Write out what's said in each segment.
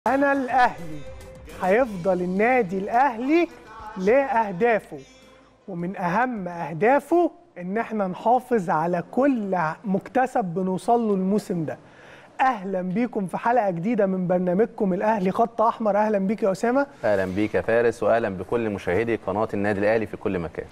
انا الاهلي هيفضل النادي الاهلي لاهدافه ومن اهم اهدافه ان احنا نحافظ على كل مكتسب بنوصل له الموسم ده اهلا بيكم في حلقه جديده من برنامجكم الاهلي خط احمر اهلا بيك يا اسامه اهلا بيك يا فارس واهلا بكل مشاهدي قناه النادي الاهلي في كل مكان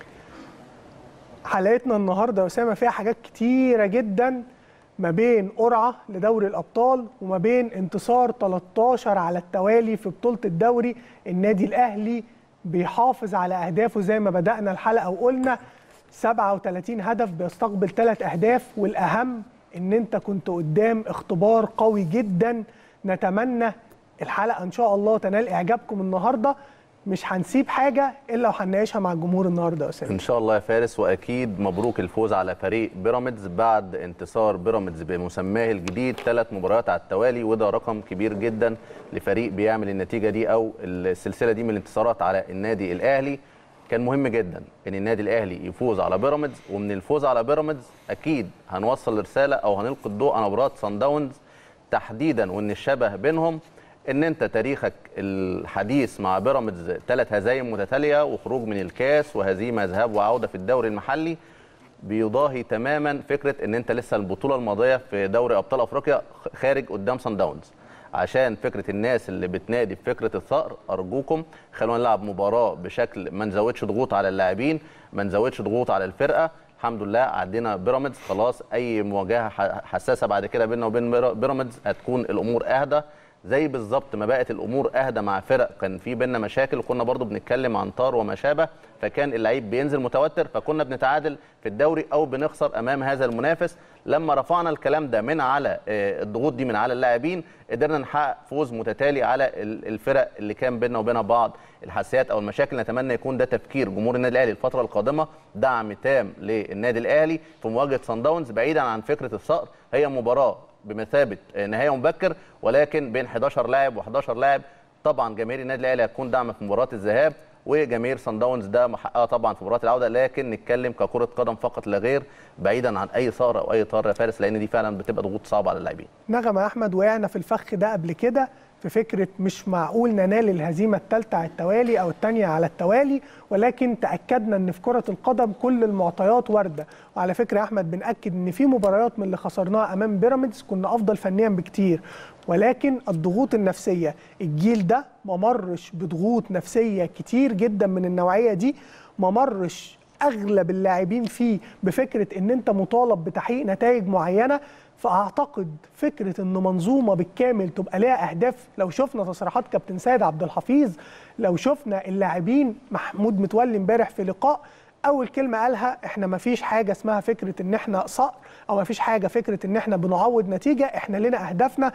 حلقتنا النهارده يا اسامه فيها حاجات كتيره جدا ما بين قرعه لدوري الابطال وما بين انتصار 13 على التوالي في بطوله الدوري النادي الاهلي بيحافظ على اهدافه زي ما بدانا الحلقه وقلنا 37 هدف بيستقبل ثلاث اهداف والاهم ان انت كنت قدام اختبار قوي جدا نتمنى الحلقه ان شاء الله تنال اعجابكم النهارده مش هنسيب حاجه الا وهنناقشها مع الجمهور النهارده يا اسامه ان شاء الله يا فارس واكيد مبروك الفوز على فريق بيراميدز بعد انتصار بيراميدز بمسماه الجديد ثلاث مباريات على التوالي وده رقم كبير جدا لفريق بيعمل النتيجه دي او السلسله دي من الانتصارات على النادي الاهلي كان مهم جدا ان النادي الاهلي يفوز على بيراميدز ومن الفوز على بيراميدز اكيد هنوصل رساله او هنلقي الضوء على مباراه سان داونز تحديدا وان الشبه بينهم ان انت تاريخك الحديث مع بيراميدز ثلاث هزايم متتاليه وخروج من الكاس وهزيمه ذهاب وعوده في الدوري المحلي بيضاهي تماما فكره ان انت لسه البطوله الماضيه في دوري ابطال افريقيا خارج قدام سان داونز عشان فكره الناس اللي بتنادي بفكره الثأر ارجوكم خلونا نلعب مباراه بشكل ما نزودش ضغوط على اللاعبين ما نزودش ضغوط على الفرقه الحمد لله عدينا بيراميدز خلاص اي مواجهه حساسه بعد كده بيننا وبين بيراميدز هتكون الامور اهدى زي بالظبط ما بقت الامور اهدى مع فرق كان في بينا مشاكل وكنا برضو بنتكلم عن طار وما شابه فكان اللعيب بينزل متوتر فكنا بنتعادل في الدوري او بنخسر امام هذا المنافس لما رفعنا الكلام ده من على الضغوط دي من على اللاعبين قدرنا نحقق فوز متتالي على الفرق اللي كان بيننا وبين بعض الحساسيات او المشاكل نتمنى يكون ده تفكير جمهور النادي الاهلي الفتره القادمه دعم تام للنادي الاهلي في مواجهه صن داونز بعيدا عن فكره الصقر هي مباراه بمثابه نهايه مبكر ولكن بين 11 لاعب و11 لاعب طبعا جماهير النادي الاهلي هتكون داعمه في مباراه الذهاب وجماهير صن داونز ده محققه طبعا في مباراه العوده لكن نتكلم ككره قدم فقط لا غير بعيدا عن اي ثاره او اي طار يا فارس لان دي فعلا بتبقى ضغوط صعبه على اللاعبين. نغمه احمد وقعنا في الفخ ده قبل كده في فكره مش معقول ننال الهزيمه الثالثه على التوالي او الثانيه على التوالي ولكن تاكدنا ان في كره القدم كل المعطيات وارده وعلى فكره يا احمد بناكد ان في مباريات من اللي خسرناها امام بيراميدز كنا افضل فنيا بكتير ولكن الضغوط النفسيه الجيل ده ما مرش بضغوط نفسيه كتير جدا من النوعيه دي ما مرش اغلب اللاعبين فيه بفكره ان انت مطالب بتحقيق نتائج معينه فاعتقد فكره ان منظومه بالكامل تبقى ليها اهداف لو شفنا تصريحات كابتن سيد عبد الحفيظ لو شفنا اللاعبين محمود متولي امبارح في لقاء اول كلمه قالها احنا ما فيش حاجه اسمها فكره ان احنا صقر او ما فيش حاجه فكره ان احنا بنعوض نتيجه احنا لنا اهدافنا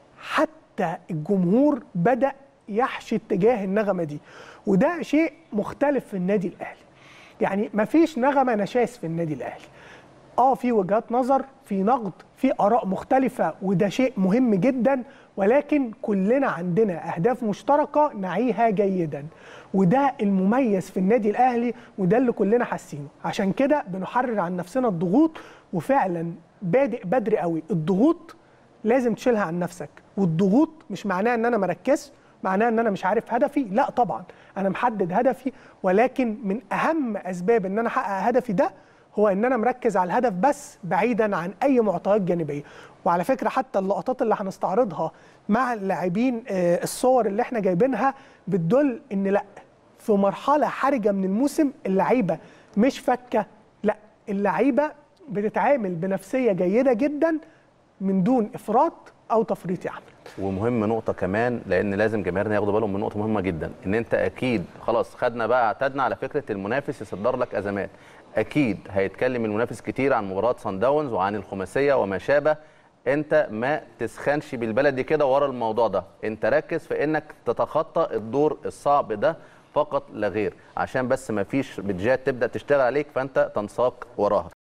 حتى الجمهور بدا يحشي اتجاه النغمه دي وده شيء مختلف في النادي الاهلي يعني ما فيش نغمه نشاز في النادي الاهلي اه في وجهات نظر في نقد في اراء مختلفه وده شيء مهم جدا ولكن كلنا عندنا اهداف مشتركه نعيها جيدا وده المميز في النادي الاهلي وده اللي كلنا حاسينه عشان كده بنحرر عن نفسنا الضغوط وفعلا بادئ بدري قوي الضغوط لازم تشيلها عن نفسك والضغوط مش معناها ان انا مركز معناه ان انا مش عارف هدفي لا طبعا انا محدد هدفي ولكن من اهم اسباب ان انا احقق هدفي ده هو ان انا مركز على الهدف بس بعيدا عن اي معطيات جانبيه وعلى فكره حتى اللقطات اللي هنستعرضها مع اللاعبين الصور اللي احنا جايبينها بتدل ان لا في مرحله حرجه من الموسم اللعيبه مش فكه لا اللعيبه بتتعامل بنفسيه جيده جدا من دون افراط او تفريط يا احمد ومهم نقطة كمان لأن لازم جماهيرنا ياخدوا بالهم من نقطة مهمة جدا إن أنت أكيد خلاص خدنا بقى اعتدنا على فكرة المنافس يصدر لك أزمات أكيد هيتكلم المنافس كتير عن مباراة سان داونز وعن الخماسية وما شابه أنت ما تسخنش بالبلدي كده ورا الموضوع ده أنت ركز في إنك تتخطى الدور الصعب ده فقط لا غير عشان بس ما فيش بيدجات تبدأ تشتغل عليك فأنت تنساق وراها